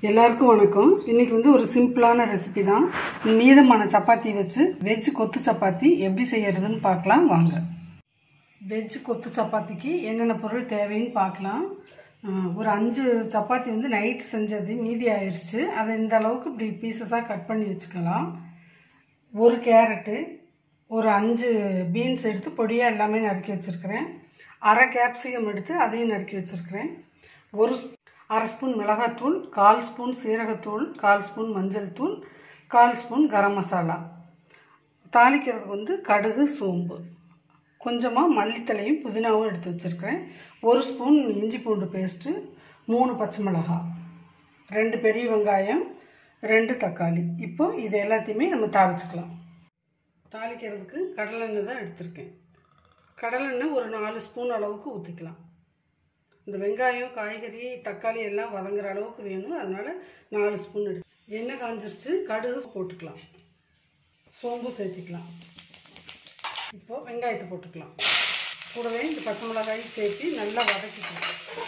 எல்லாருக்கும் வணக்கம் இன்னைக்கு வந்து ஒரு சிம்பிளான ரெசிபி தான் மீதமான சப்பாத்தி வச்சு வெஜ் கொத்து சப்பாத்தி எப்படி செய்யறதுன்னு பார்க்கலாம் வாங்க வெஜ் கொத்து சப்பாத்திக்கு என்னென்ன பொருள் தேவைன்னு பார்க்கலாம் அஹ் ஒரு அஞ்சு சப்பாத்தி வந்து நைட் செஞ்சது மீதி ஆயிடுச்சு அதை இந்த அளவுக்கு இப்படி பீசஸாக கட் பண்ணி வச்சுக்கலாம் ஒரு கேரட்டு ஒரு அஞ்சு பீன்ஸ் எடுத்து பொடியாக எல்லாமே நறுக்கி வச்சுருக்கிறேன் அரை கேப்சிகம் எடுத்து அதையும் நறுக்கி வச்சுருக்கிறேன் ஒரு ஸ்- அரை ஸ்பூன் மிளகாத்தூள் கால் ஸ்பூன் சீரகத்தூள் கால் ஸ்பூன் மஞ்சள் தூள் கால் ஸ்பூன் கரம் மசாலா தாளிக்கிறதுக்கு வந்து கடுகு சோம்பு கொஞ்சமாக மல்லித்தலையும் புதினாவும் எடுத்து வச்சுருக்கிறேன் ஒரு ஸ்பூன் இஞ்சி பூண்டு பேஸ்ட்டு மூணு பச்சை மிளகாய் ரெண்டு பெரிய வெங்காயம் ரெண்டு தக்காளி இப்போ இது எல்லாத்தையுமே நம்ம தாளிச்சுக்கலாம் தாளிக்கிறதுக்கு கடலெண்ணெய் தான் எடுத்திருக்கேன் கடலெண்ணெய் ஒரு நாலு ஸ்பூன் அளவுக்கு ஊற்றிக்கலாம் இந்த வெங்காயம் காய்கறி தக்காளி எல்லாம் வதங்குற அளவுக்கு வேணும் அதனால் நாலு ஸ்பூன் எடுத்து எண்ணெய் காஞ்சிருச்சு கடுகு போட்டுக்கலாம் சோம்பு சேர்த்துக்கலாம் இப்போ வெங்காயத்தை போட்டுக்கலாம் கூடவே இந்த பச்சை மிளகாயும் சேர்த்து நல்லா வதக்கிக்கலாம்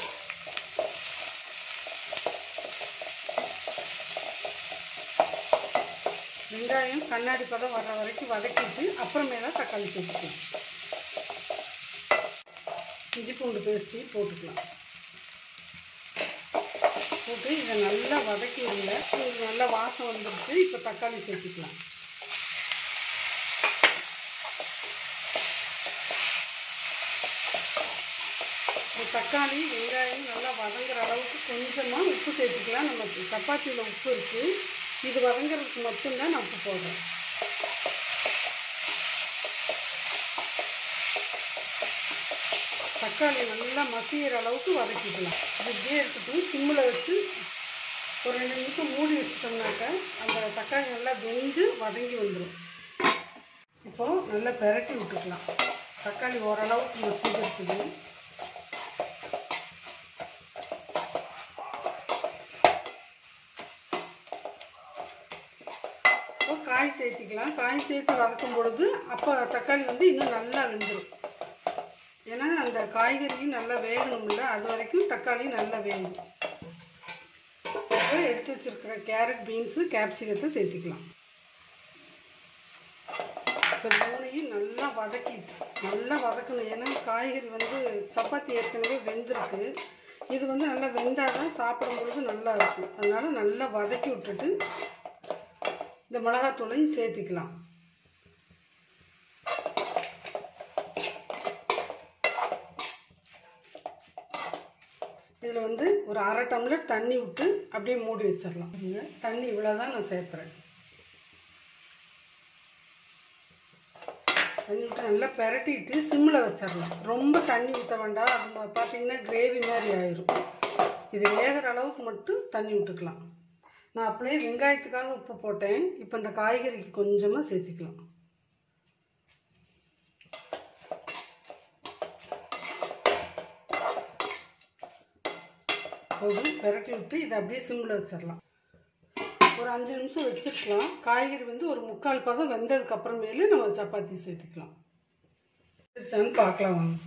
வெங்காயம் கண்ணாடி பதம் வர்ற வரைக்கும் வதக்கிட்டு அப்புறமேல தக்காளி சேர்த்துக்கலாம் இஞ்சி பூண்டு பேஸ்ட்டு போட்டுக்கலாம் போட்டு இதை நல்லா வதக்கி விடுங்க இது நல்லா வாசம் வந்துடுச்சு இப்போ தக்காளி சேர்த்துக்கலாம் இந்த தக்காளி வெங்காயம் நல்லா வதங்குற அளவுக்கு கொஞ்சமாக உப்பு சேர்த்துக்கலாம் நம்ம சப்பாத்தியில் உப்பு இருக்குது இது வதங்குறதுக்கு மட்டும்தான் நான் உப்பு போடுறேன் தக்காளி நல்லா மசிகிற அளவுக்கு வதக்கிக்கலாம் இது இப்படியே இருக்கட்டும் சிம்மில் வச்சு ஒரு ரெண்டு நிமிஷம் மூடி வச்சுட்டோம்னாக்க அந்த தக்காளி நல்லா வெந்து வதங்கி வந்துடும் இப்போது நல்லா பெரட்டி விட்டுக்கலாம் தக்காளி ஓரளவுக்கு மசிஞ்சிருக்குது இப்போ காய் சேர்த்திக்கலாம் காய் சேர்த்து வதக்கும் பொழுது அப்போ தக்காளி வந்து இன்னும் நல்லா வெந்துடும் ஏன்னா அந்த காய்கறியும் நல்லா வேகணும்ல அது வரைக்கும் தக்காளி நல்லா வேகும் இப்போ எடுத்து வச்சிருக்கிற கேரட் பீன்ஸு கேப்சிகத்தை சேர்த்துக்கலாம் இப்போ இது மூணையும் நல்லா வதக்கிட்டு நல்லா வதக்கணும் ஏன்னா காய்கறி வந்து சப்பாத்தி ஏற்கனவே வெந்திருக்கு இது வந்து நல்லா வெந்தால் தான் சாப்பிடும் பொழுது நல்லா இருக்கும் அதனால நல்லா வதக்கி விட்டுட்டு இந்த மிளகாத்தூளையும் சேர்த்துக்கலாம் இதில் வந்து ஒரு அரை டம்ளர் தண்ணி விட்டு அப்படியே மூடி வச்சிடலாம் பாருங்க, தண்ணி இவ்வளோ தான் நான் சேர்த்துறேன் தண்ணி விட்டு நல்லா பெரட்டிட்டு சிம்மில் வச்சிடலாம் ரொம்ப தண்ணி ஊற்ற வேண்டாம் அது ம- பார்த்தீங்கன்னா கிரேவி மாதிரி ஆயிரும் இது வேகிற அளவுக்கு மட்டும் தண்ணி விட்டுக்கலாம் நான் அப்படியே வெங்காயத்துக்காக உப்பு போட்டேன் இப்போ இந்த காய்கறிக்கு கொஞ்சமாக சேர்த்துக்கலாம் போதும் பெரட்டி விட்டு இதை அப்படியே சிம்மில் வச்சிடலாம் ஒரு அஞ்சு நிமிஷம் வச்சிருக்கலாம் காய்கறி வந்து ஒரு முக்கால் பதம் வெந்ததுக்கு அப்புறமேலு நம்ம சப்பாத்தி சேர்த்துக்கலாம் சரிசான்னு பார்க்கலாம் வாங்க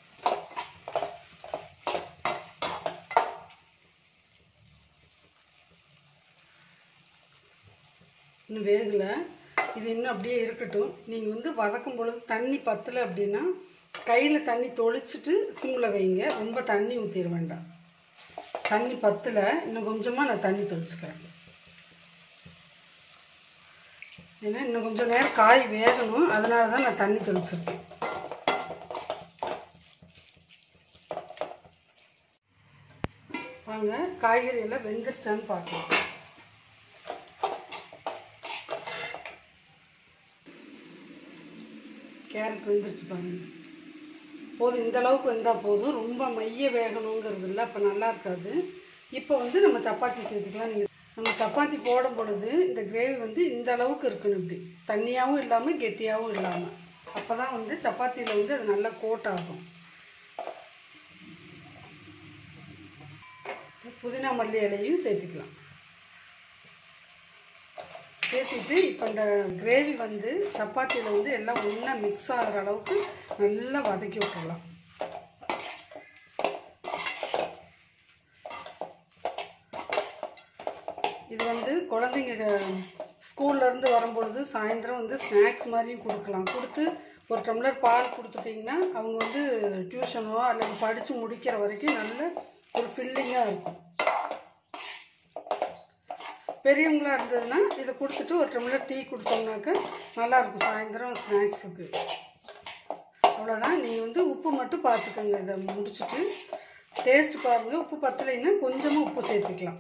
இன்னும் வேகலை இது இன்னும் அப்படியே இருக்கட்டும் நீங்கள் வந்து வதக்கும் பொழுது தண்ணி பத்தலை அப்படின்னா கையில் தண்ணி தொளிச்சிட்டு சிம்மில் வைங்க ரொம்ப தண்ணி ஊற்றிட வேண்டாம் தண்ணி பத்தலை இன்னும் கொஞ்சமாக நான் தண்ணி தெளிச்சுக்கிறேன் ஏன்னா இன்னும் கொஞ்சம் நேரம் காய் வேகணும் அதனால தான் நான் தண்ணி தெளிச்சிருக்கேன் வாங்க காய்கறி எல்லாம் வெந்துருச்சான்னு பார்க்கலாம் கேரட் வெந்துருச்சு பாருங்க போதும் இந்த அளவுக்கு வெந்தால் போதும் ரொம்ப மைய வேகணுங்கிறது இல்லை அப்போ நல்லா இருக்காது இப்போ வந்து நம்ம சப்பாத்தி சேர்த்துக்கலாம் நீங்கள் நம்ம சப்பாத்தி போடும் பொழுது இந்த கிரேவி வந்து இந்த அளவுக்கு இருக்கணும் இப்படி தண்ணியாகவும் இல்லாமல் கெட்டியாகவும் இல்லாமல் அப்போ தான் வந்து சப்பாத்தியில் வந்து அது நல்லா கோட் ஆகும் புதினா மல்லி இலையும் சேர்த்துக்கலாம் சேர்த்துட்டு இப்போ இந்த கிரேவி வந்து சப்பாத்தியில் வந்து எல்லாம் ஒன்றா மிக்ஸ் ஆகிற அளவுக்கு நல்லா வதக்கி விட்டுடலாம் இது வந்து குழந்தைங்க ஸ்கூல்லேருந்து வரும்பொழுது சாயந்தரம் வந்து ஸ்நாக்ஸ் மாதிரியும் கொடுக்கலாம் கொடுத்து ஒரு டம்ளர் பால் கொடுத்துட்டிங்கன்னா அவங்க வந்து டியூஷனோ அல்லது படித்து முடிக்கிற வரைக்கும் நல்ல ஒரு ஃபில்லிங்காக இருக்கும் பெரியவங்களா இருந்ததுன்னா இதை கொடுத்துட்டு ஒரு டம்ளர் டீ கொடுத்தோம்னாக்க நல்லாயிருக்கும் சாயந்தரம் ஸ்நாக்ஸுக்கு அவ்வளோதான் நீங்கள் வந்து உப்பு மட்டும் பார்த்துக்கோங்க இதை முடிச்சுட்டு டேஸ்ட் பாருங்கள் உப்பு பத்தலைன்னா கொஞ்சமாக உப்பு சேர்த்துக்கலாம்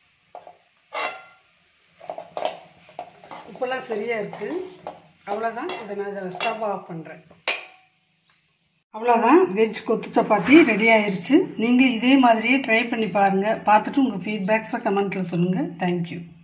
உப்பெல்லாம் சரியாக இருக்குது அவ்வளோதான் இதை நான் இதை ஸ்டவ் ஆஃப் பண்ணுறேன் அவ்வளோதான் வெஜ் கொத்து சப்பாத்தி ரெடி ஆயிருச்சு நீங்களும் இதே மாதிரியே ட்ரை பண்ணி பாருங்கள் பார்த்துட்டு உங்கள் ஃபீட்பேக்ஸை கமெண்ட்டில் சொல்லுங்கள் தேங்க்யூ